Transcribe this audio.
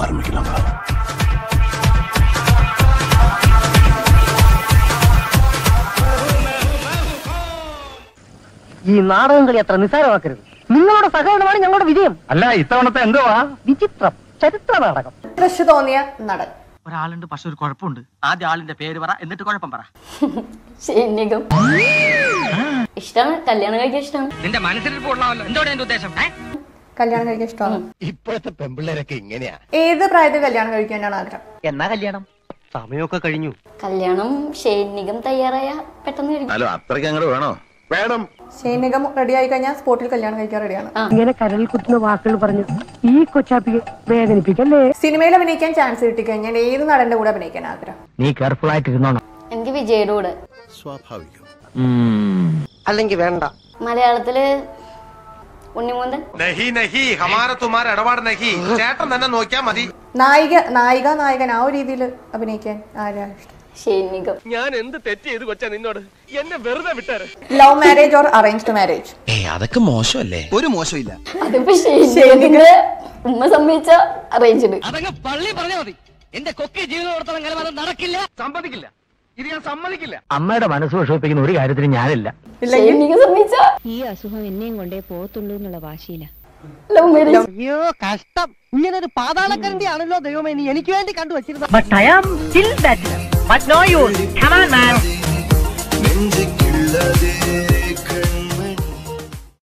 ஆரம்பிக்கலாங்களா ഈ നാടകം കളി അത്ര നിസ്സാരമാക്കരുത് നിങ്ങളുടെ സഹകരണമാണ് ഞങ്ങളുടെ വിജയം അല്ല ഇത്തവണത്തെ എന്തുവാ വിചിത്രം ചരിത്ര നാടകം ക്രഷ് തോന്നിയ നടൻ ഒരാളുണ്ട് പക്ഷെ ഒരു കുഴപ്പമുണ്ട് ആദ്യ ആളിന്റെ പേര് പറ എന്നിട്ട് കുഴപ്പം പറ ശരിക്കും ഇഷ്ടമാണ് കല്യാണം കഴിക്കാൻ ഇഷ്ടമാണ് നിന്റെ മനസ്സിലിരിപ്പ് കൊള്ളാമല്ലോ എന്തോടെ എന്റെ ഉദ്ദേശം ഏ? കല്യാണം കഴിക്കാൻ ഇഷ്ടമാണ് ഇപ്പോഴത്തെ പെമ്പിള്ളേരൊക്കെ ഇങ്ങനെയാ ഏത് പ്രായത്തിൽ കല്യാണം കഴിക്കാനാണ് ആഗ്രഹം എന്നാ കല്യാണം സമയമൊക്കെ കഴിഞ്ഞു കല്യാണം ഷെയ്നികം തയ്യാറായ പെട്ടെന്ന് കഴിക്കും ഹലോ അത്രയ്ക്ക് അങ്ങോട്ട് വേണോ വേണം സൈനികം റെഡി ആയി കഴിഞ്ഞാൽ സ്പോട്ടിൽ കല്യാണം കഴിക്കാൻ റെഡിയാണ് ഇങ്ങനെ കരളിൽ കുത്തുന്ന വാക്കുകൾ പറഞ്ഞു ഈ കൊച്ചാപ്പിയെ വേദനിപ്പിക്കല്ലേ സിനിമയിൽ അഭിനയിക്കാൻ ചാൻസ് കിട്ടിക്കഴിഞ്ഞാൽ ഏത് നടന്റെ കൂടെ അഭിനയിക്കാൻ ആഗ്രഹം നീ കെയർഫുൾ ആയിട്ട് ഇരുന്നോണം എനിക്ക് വിജയുടെ കൂടെ സ്വാഭാവികം അല്ലെങ്കിൽ വേണ്ട മലയാളത്തില് ഉണ്ണിമൂന്തൻ നഹി നഹി ഹമാര തുമാര ഇടപാട് നഹി ചേട്ടൻ തന്നെ നോക്കിയാ മതി നായിക നായിക നായകൻ ആ ഒരു രീതിയിൽ അഭിനയിക്കാൻ ആരാ ഇഷ്ടം ഷെയ്നികം ഞാൻ എന്ത് തെറ്റ് ചെയ്ത് കൊച്ചാ നിന്നോട് എന്നെ വെറുതെ വിട്ടാറ് love marriage or arranged marriage ഏയ് അതൊക്കെ മോശമല്ലേ ഒരു മോശമില്ല അതിപ്പോ ഷെയ്നികത്തിന്റെ ഉമ്മ സമ്മതിച്ച അറേഞ്ച്ഡ് അതങ്ങ് പള്ളി പറഞ്ഞാ മതി എന്റെ കൊക്കി ജീവിതത്തോടത്തോളം കാലം അത് നടക്കില്ല സമ്മതിക്കില്ല ഇത് ഞാൻ സമ്മതിക്കില്ല അമ്മയുടെ മനസ്സ് വിഷമിപ്പിക്കുന്ന ഒരു കാര്യത്തിന് ഞാനില്ല ഷെയ്നിക സമ്മതിച്ച ഈ അസുഖം എന്നെയും കൊണ്ടേ പോകത്തുള്ളൂ എന്നുള്ള വാശിയില്ല ലവ് മാരേജ് അയ്യോ കഷ്ടം ഇങ്ങനെ ഒരു പാതാളക്കരണ്ടി ആണല്ലോ ദൈവമേ നീ എനിക്ക് വേണ്ടി കണ്ടുവച്ചിരുന്നത് but I am still bachelor but no use come on man നെഞ്ചിക്കുള്ളതേ